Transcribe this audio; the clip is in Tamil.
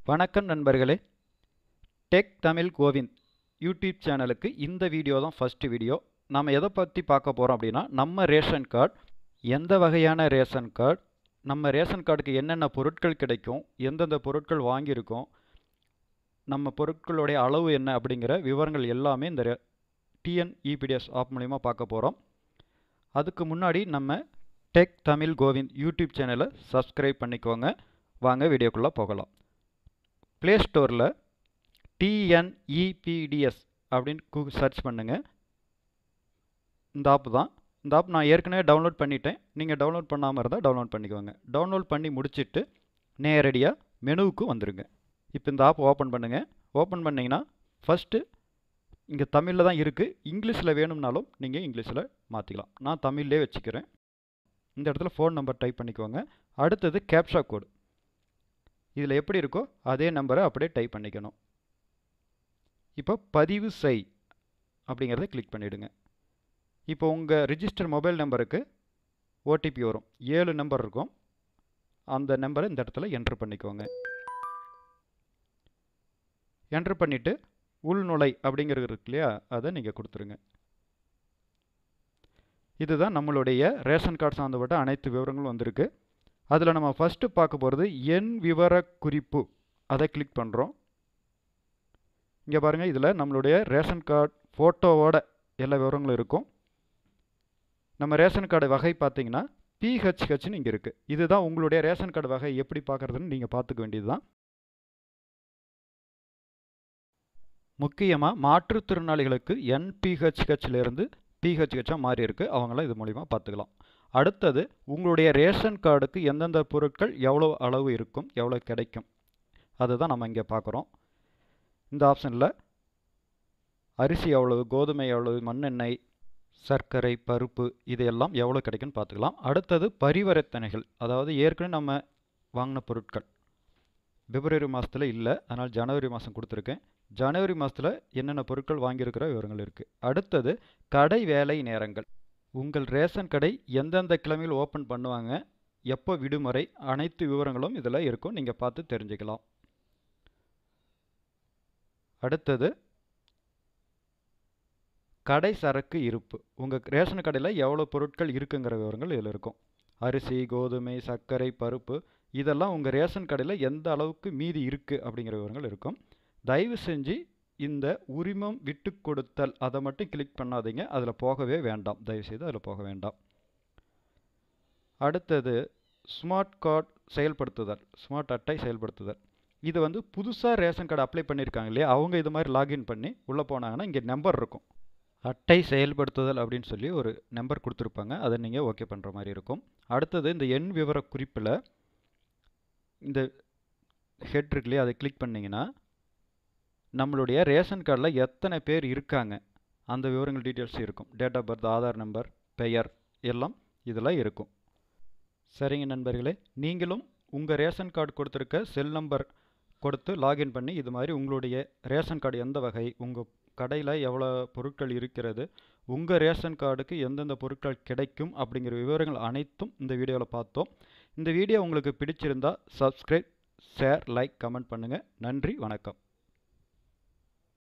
வணக்கம் நண்பர்களே டெக் தமிழ் கோவிந்த் யூடியூப் சேனலுக்கு இந்த வீடியோ தான் ஃபஸ்ட்டு வீடியோ நாம் எதை பற்றி பார்க்க போகிறோம் அப்படின்னா நம்ம ரேஷன் கார்டு எந்த வகையான ரேஷன் கார்டு நம்ம ரேஷன் கார்டுக்கு என்னென்ன பொருட்கள் கிடைக்கும் எந்தெந்த பொருட்கள் வாங்கியிருக்கோம் நம்ம பொருட்களுடைய அளவு என்ன அப்படிங்கிற விவரங்கள் எல்லாமே இந்த டிஎன்இபிடிஎஸ் ஆப் மூலிமா பார்க்க போகிறோம் அதுக்கு முன்னாடி நம்ம டெக் தமிழ் கோவிந்த் யூடியூப் சேனலை சப்ஸ்கிரைப் பண்ணிக்கோங்க வாங்க வீடியோக்குள்ளே போகலாம் ப்ளே ஸ்டோரில் டிஎன்இபிடிஎஸ் அப்படின்னு கூ சர்ச் பண்ணுங்கள் இந்த ஆப் தான் இந்த ஆப் நான் ஏற்கனவே டவுன்லோட் பண்ணிட்டேன் நீங்கள் டவுன்லோட் பண்ணாமல் இருந்தால் டவுன்லோட் பண்ணிக்கோங்க டவுன்லோட் பண்ணி முடிச்சுட்டு நேரடியாக மெனுவுக்கு வந்துடுங்க இப்போ இந்த ஆப் ஓப்பன் பண்ணுங்கள் ஓப்பன் பண்ணிங்கன்னா ஃபஸ்ட்டு இங்கே தமிழில் தான் இருக்குது இங்கிலீஷில் வேணும்னாலும் நீங்கள் இங்கிலீஷில் மாற்றிக்கலாம் நான் தமிழ்லே வச்சுக்கிறேன் இந்த இடத்துல ஃபோன் நம்பர் டைப் பண்ணிக்கோங்க அடுத்தது கேப்ஷா கோடு இதில் எப்படி இருக்கோ அதே நம்பரை அப்படியே டைப் பண்ணிக்கணும் இப்போ பதிவு செய் அப்படிங்கிறத கிளிக் பண்ணிவிடுங்க இப்போ உங்கள் ரிஜிஸ்டர் மொபைல் நம்பருக்கு ஓடிபி வரும் ஏழு நம்பர் இருக்கும் அந்த நம்பரை இந்த இடத்துல என்ட்ரு பண்ணிக்கோங்க என்ட்ரு பண்ணிவிட்டு உள்நுழை அப்படிங்கிறது இருக்கு இல்லையா அதை நீங்கள் கொடுத்துருங்க இதுதான் நம்மளுடைய ரேஷன் கார்டு சார்ந்தப்பட்ட அனைத்து விவரங்களும் வந்திருக்கு அதில் நம்ம ஃபஸ்ட்டு பார்க்க போகிறது எண் விவர குறிப்பு அதை கிளிக் பண்ணுறோம் இங்கே பாருங்கள் இதில் நம்மளுடைய ரேஷன் கார்டு ஃபோட்டோவோட எல்லா விவரங்களும் இருக்கும் நம்ம ரேஷன் கார்டு வகை பார்த்தீங்கன்னா பிஹெச்ஹெச்னு இங்கே இருக்குது இதுதான் உங்களுடைய ரேஷன் கார்டு வகை எப்படி பார்க்குறதுன்னு நீங்கள் பார்த்துக்க வேண்டியது தான் முக்கியமாக மாற்றுத்திறனாளிகளுக்கு என்பிஹெச்ஹெச்லேருந்து பிஹெச்ஹெச்சாக மாறி இருக்குது அவங்களாம் இது மூலிமா பார்த்துக்கலாம் அடுத்தது உங்களுடைய ரேஷன் கார்டுக்கு எந்தெந்த பொருட்கள் எவ்வளோ அளவு இருக்கும் எவ்வளோ கிடைக்கும் அதுதான் நம்ம இங்கே பார்க்குறோம் இந்த ஆப்ஷனில் அரிசி எவ்வளவு கோதுமை எவ்வளவு மண்ணெண்ணெய் சர்க்கரை பருப்பு இதையெல்லாம் எவ்வளோ கிடைக்குன்னு பார்த்துக்கலாம் அடுத்தது பரிவர்த்தனைகள் அதாவது ஏற்கனவே நம்ம வாங்கின பொருட்கள் பிப்ரவரி மாதத்தில் இல்லை அதனால் ஜனவரி மாதம் கொடுத்துருக்கேன் ஜனவரி மாதத்தில் என்னென்ன பொருட்கள் வாங்கியிருக்கிற விவரங்கள் இருக்குது அடுத்தது கடை வேலை நேரங்கள் உங்கள் ரேஷன் கடை எந்தெந்த கிழமையில் ஓப்பன் பண்ணுவாங்க எப்போ விடுமுறை அனைத்து விவரங்களும் இதில் இருக்கும் நீங்கள் பார்த்து தெரிஞ்சுக்கலாம் அடுத்தது கடை சரக்கு இருப்பு உங்கள் ரேஷன் கடையில் எவ்வளோ பொருட்கள் இருக்குங்கிற விவரங்கள் இதில் இருக்கும் அரிசி கோதுமை சர்க்கரை பருப்பு இதெல்லாம் உங்கள் ரேஷன் கடையில் எந்த அளவுக்கு மீதி இருக்குது அப்படிங்கிற விவரங்கள் இருக்கும் தயவு செஞ்சு இந்த உரிமம் விட்டு கொடுத்தல் அதை மட்டும் கிளிக் பண்ணாதீங்க அதில் போகவே வேண்டாம் தயவுசெய்து அதில் போக வேண்டாம் அடுத்தது ஸ்மார்ட் கார்டு செயல்படுத்துதல் ஸ்மார்ட் அட்டை செயல்படுத்துதல் இது வந்து புதுசாக ரேஷன் கார்டு அப்ளை பண்ணியிருக்காங்க இல்லையா அவங்க இது மாதிரி லாகின் பண்ணி உள்ளே போனாங்கன்னா இங்கே நம்பர் இருக்கும் அட்டை செயல்படுத்துதல் அப்படின்னு சொல்லி ஒரு நம்பர் கொடுத்துருப்பாங்க அதை நீங்கள் ஓகே பண்ணுற மாதிரி இருக்கும் அடுத்தது இந்த எண் விவர குறிப்பில் இந்த ஹெட் இருக்கு இல்லையா அதை கிளிக் பண்ணிங்கன்னா நம்மளுடைய ரேஷன் கார்டில் எத்தனை பேர் இருக்காங்க அந்த விவரங்கள் டீட்டெயில்ஸ் இருக்கும் date of birth Aadhaar number பெயர் எல்லாம் இதில் இருக்கும் சரிங்க நண்பர்களே நீங்களும் உங்கள் ரேஷன் கார்டு கொடுத்துருக்க செல் நம்பர் கொடுத்து லாகின் பண்ணி இது மாதிரி உங்களுடைய ரேஷன் கார்டு எந்த வகை உங்கள் கடையில் எவ்வளோ பொருட்கள் இருக்கிறது உங்கள் ரேஷன் கார்டுக்கு எந்தெந்த பொருட்கள் கிடைக்கும் அப்படிங்கிற விவரங்கள் அனைத்தும் இந்த வீடியோவில் பார்த்தோம் இந்த வீடியோ உங்களுக்கு பிடிச்சிருந்தா சப்ஸ்கிரைப் ஷேர் லைக் கமெண்ட் பண்ணுங்கள் நன்றி வணக்கம்